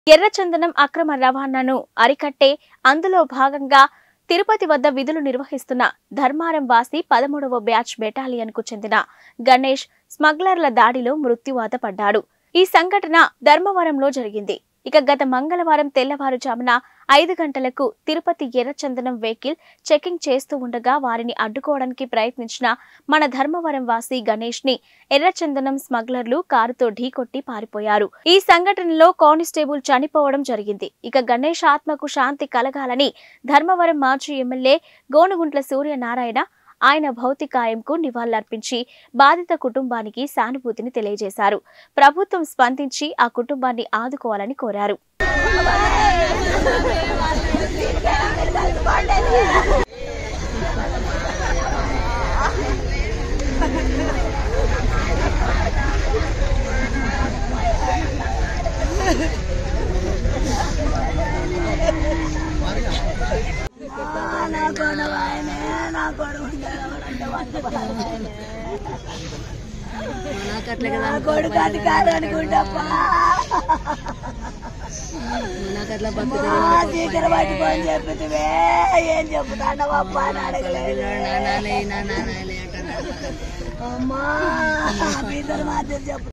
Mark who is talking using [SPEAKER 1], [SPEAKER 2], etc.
[SPEAKER 1] ఎర్రచందనం అక్రమ రవాణాను అరికట్టే అందులో భాగంగా తిరుపతి వద్ద విధులు నిర్వహిస్తున్న ధర్మారం వాసి పదమూడవ బ్యాచ్ బెటాలియన్ కు చెందిన గణేష్ స్మగ్లర్ల దాడిలో మృత్యువాత పడ్డాడు ఈ సంఘటన ధర్మవరంలో జరిగింది ఇక గత మంగళవారం తెల్లవారుజామున ఐదు గంటలకు తిరుపతి ఎర్రచందనం వెహికల్ చెకింగ్ చేస్తూ ఉండగా వారిని అడ్డుకోవడానికి ప్రయత్నించిన మన ధర్మవరం వాసి గణేష్ ని ఎర్రచందనం స్మగ్లర్లు కారుతో ఢీకొట్టి పారిపోయారు ఈ సంఘటనలో కానిస్టేబుల్ చనిపోవడం జరిగింది ఇక గణేష్ ఆత్మకు శాంతి కలగాలని ధర్మవరం మాజీ ఎమ్మెల్యే గోనుగుంట్ల సూర్యనారాయణ ఆయన భౌతికాయంకు నివాళులర్పించి బాధిత కుటుంబానికి సానుభూతిని తెలియజేశారు ప్రభుత్వం స్పందించి ఆ కుటుంబాన్ని ఆదుకోవాలని కోరారు
[SPEAKER 2] నా గొడవ ఆయనే, నా గొడవ నా కొడుకు అధికారం అనుకుంటప్పా చీకర పట్టుకొని చెప్పితే ఏం చెప్తాడవప్ప అని అడగలేదు అమ్మా ఇద్దరు మాత్రం చెప్పు